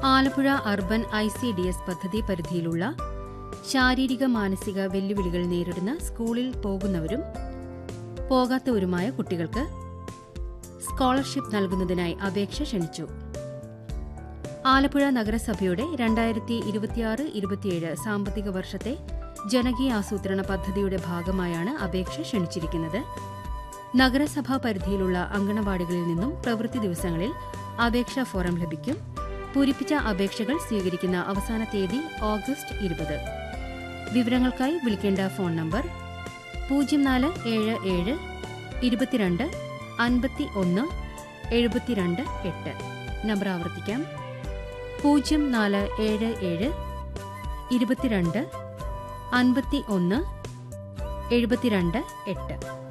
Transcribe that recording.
Alappuzha urban I C D S പദ്ധതി പരിധിയിലുള്ള ശാരീരിക മാനസിക വെല്ലുവിളികൾ നേരിടുന്ന സ്കൂളിൽ പോകുന്നവരും പോകാത്തവരുമായ കുട്ടികൾക്ക് സ്കോളർഷിപ്പ് നൽകുന്നതിനായി അപേക്ഷ ക്ഷണിച്ചു ആലപ്പുഴ നഗരസഭയുടെ രണ്ടായിരത്തി ഇരുപത്തിയാറ് ഇരുപത്തിയേഴ് സാമ്പത്തിക വർഷത്തെ ജനകീയ ആസൂത്രണ പദ്ധതിയുടെ ഭാഗമായാണ് അപേക്ഷ ക്ഷണിച്ചിരിക്കുന്നത് നഗരസഭാ പരിധിയിലുള്ള അങ്കണവാടികളിൽ നിന്നും പ്രവൃത്തി ദിവസങ്ങളിൽ അപേക്ഷാ ഫോറം ലഭിക്കും പൂരിപ്പിച്ച അപേക്ഷകൾ സ്വീകരിക്കുന്ന അവസാന തീയതി ഓഗസ്റ്റ് ഇരുപത് വിവരങ്ങൾക്കായി വിളിക്കേണ്ട ഫോൺ നമ്പർ പൂജ്യം നാല് ഏഴ് ഏഴ് ഇരുപത്തിരണ്ട് അൻപത്തി ഒന്ന് എഴുപത്തിരണ്ട് എട്ട് നമ്പർ ആവർത്തിക്കാം പൂജ്യം നാല് ഏഴ് ഏഴ് ഇരുപത്തിരണ്ട് അൻപത്തി ഒന്ന് എഴുപത്തിരണ്ട് എട്ട്